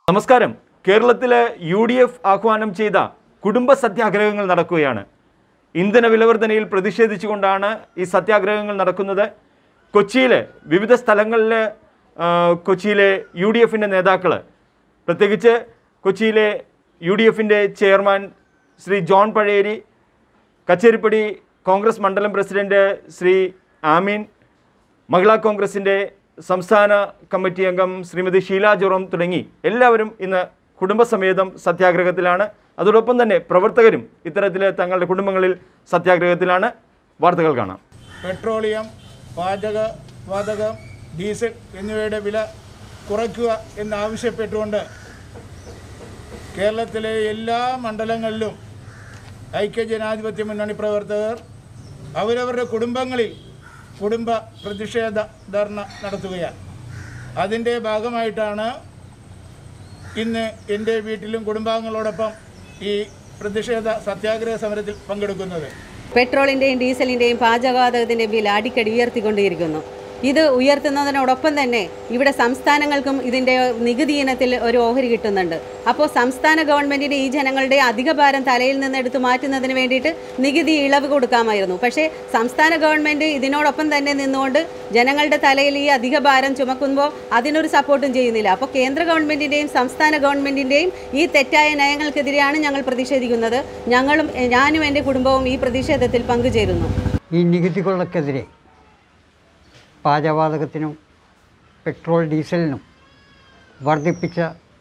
നമസ്കാരം കേരളത്തിലെ U D F ആഹ്വാനം ചെയ്ത കുടുംബ സത്യാഗ്രഹങ്ങൾ നടക്കുകയാണ് ഇന്ധന വിലവർധനയിൽ പ്രതിഷേധിച്ചുകൊണ്ടാണ് ഈ സത്യാഗ്രഹങ്ങൾ നടക്കുന്നത് കൊച്ചിയിലെ വിവിധ സ്ഥലങ്ങളിൽ ആ, കൊച്ചിയിലെ യു ഡി എഫിൻ്റെ നേതാക്കൾ പ്രത്യേകിച്ച് കൊച്ചിയിലെ യു ഡി എഫിൻ്റെ ചെയർമാൻ ശ്രീ ജോൺ പഴയേരി കച്ചേരിപ്പടി കോൺഗ്രസ് മണ്ഡലം പ്രസിഡന്റ് ശ്രീ ആമീൻ മഹിളാ കോൺഗ്രസിൻ്റെ സംസ്ഥാന കമ്മിറ്റി അംഗം ശ്രീമതി ഷീല ജോറം തുടങ്ങി എല്ലാവരും ഇന്ന് കുടുംബസമേതം സത്യാഗ്രഹത്തിലാണ് അതോടൊപ്പം തന്നെ പ്രവർത്തകരും ഇത്തരത്തിൽ തങ്ങളുടെ കുടുംബങ്ങളിൽ സത്യാഗ്രഹത്തിലാണ് വാർത്തകൾ കാണാം പെട്രോളിയം പാചക വാതകം ഡീസൽ എന്നിവയുടെ വില കുറയ്ക്കുക എന്നാവശ്യപ്പെട്ടുകൊണ്ട് കേരളത്തിലെ എല്ലാ മണ്ഡലങ്ങളിലും ഐക്യജനാധിപത്യ മുന്നണി പ്രവർത്തകർ അവരവരുടെ കുടുംബങ്ങളിൽ കുടുംബ പ്രതിഷേധ ധർണ നടത്തുകയാണ് അതിൻ്റെ ഭാഗമായിട്ടാണ് ഇന്ന് എൻ്റെ വീട്ടിലും കുടുംബാംഗങ്ങളോടൊപ്പം ഈ പ്രതിഷേധ സത്യാഗ്രഹ സമരത്തിൽ പങ്കെടുക്കുന്നത് പെട്രോളിൻ്റെയും ഡീസലിൻ്റെയും പാചകവാതകത്തിൻ്റെയും വില അടിക്കടി ഉയർത്തിക്കൊണ്ടിരിക്കുന്നു ഇത് ഉയർത്തുന്നതിനോടൊപ്പം തന്നെ ഇവിടെ സംസ്ഥാനങ്ങൾക്കും ഇതിൻ്റെ നികുതി ഇനത്തിൽ ഒരു ഓഹരി കിട്ടുന്നുണ്ട് അപ്പോൾ സംസ്ഥാന ഗവൺമെൻറ്റിന് ഈ ജനങ്ങളുടെ അധിക ഭാരം തലയിൽ നിന്ന് എടുത്ത് മാറ്റുന്നതിന് വേണ്ടിയിട്ട് നികുതി ഇളവ് കൊടുക്കാമായിരുന്നു പക്ഷേ സംസ്ഥാന ഗവൺമെൻറ് ഇതിനോടൊപ്പം തന്നെ നിന്നുകൊണ്ട് ജനങ്ങളുടെ തലയിൽ ഈ അധിക ഭാരം ചുമക്കുമ്പോൾ അതിനൊരു സപ്പോർട്ടും ചെയ്യുന്നില്ല അപ്പോൾ കേന്ദ്ര ഗവൺമെൻറ്റിൻ്റെയും സംസ്ഥാന ഗവൺമെൻറ്റിൻ്റെയും ഈ തെറ്റായ നയങ്ങൾക്കെതിരെയാണ് ഞങ്ങൾ പ്രതിഷേധിക്കുന്നത് ഞങ്ങളും എ, ഞാനും എൻ്റെ കുടുംബവും ഈ പ്രതിഷേധത്തിൽ പങ്കുചേരുന്നു ഈ നികുതി കൊള്ളക്കെതിരെ പാചകവാതകത്തിനും പെട്രോൾ ഡീസലിനും വർദ്ധിപ്പിച്ച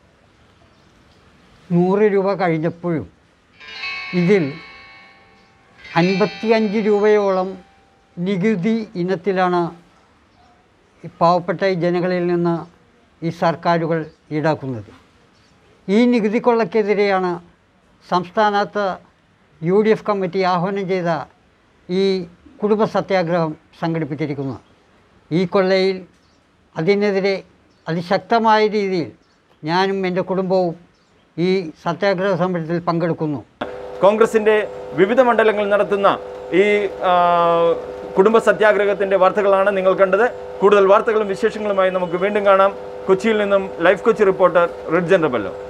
നൂറ് രൂപ കഴിഞ്ഞപ്പോഴും ഇതിൽ അൻപത്തിയഞ്ച് രൂപയോളം നികുതി ഇനത്തിലാണ് ഈ പാവപ്പെട്ട ഈ ജനങ്ങളിൽ നിന്ന് ഈ സർക്കാരുകൾ ഈടാക്കുന്നത് ഈ നികുതി കൊള്ളക്കെതിരെയാണ് സംസ്ഥാനത്ത് യു ഡി എഫ് കമ്മിറ്റി ആഹ്വാനം ചെയ്ത ഈ കുടുംബ സത്യാഗ്രഹം സംഘടിപ്പിച്ചിരിക്കുന്നത് ഈ കൊള്ളയിൽ അതിനെതിരെ അതിശക്തമായ രീതിയിൽ ഞാനും എൻ്റെ കുടുംബവും ഈ സത്യാഗ്രഹ സമരത്തിൽ പങ്കെടുക്കുന്നു കോൺഗ്രസിൻ്റെ വിവിധ മണ്ഡലങ്ങളിൽ നടത്തുന്ന ഈ ആ, കുടുംബ സത്യാഗ്രഹത്തിൻ്റെ വാർത്തകളാണ് നിങ്ങൾ കണ്ടത് കൂടുതൽ വാർത്തകളും വിശേഷങ്ങളുമായി നമുക്ക് വീണ്ടും കാണാം കൊച്ചിയിൽ നിന്നും ലൈഫ് കൊച്ചി റിപ്പോർട്ടർ റിഡ്ജൻ റബല്ലോ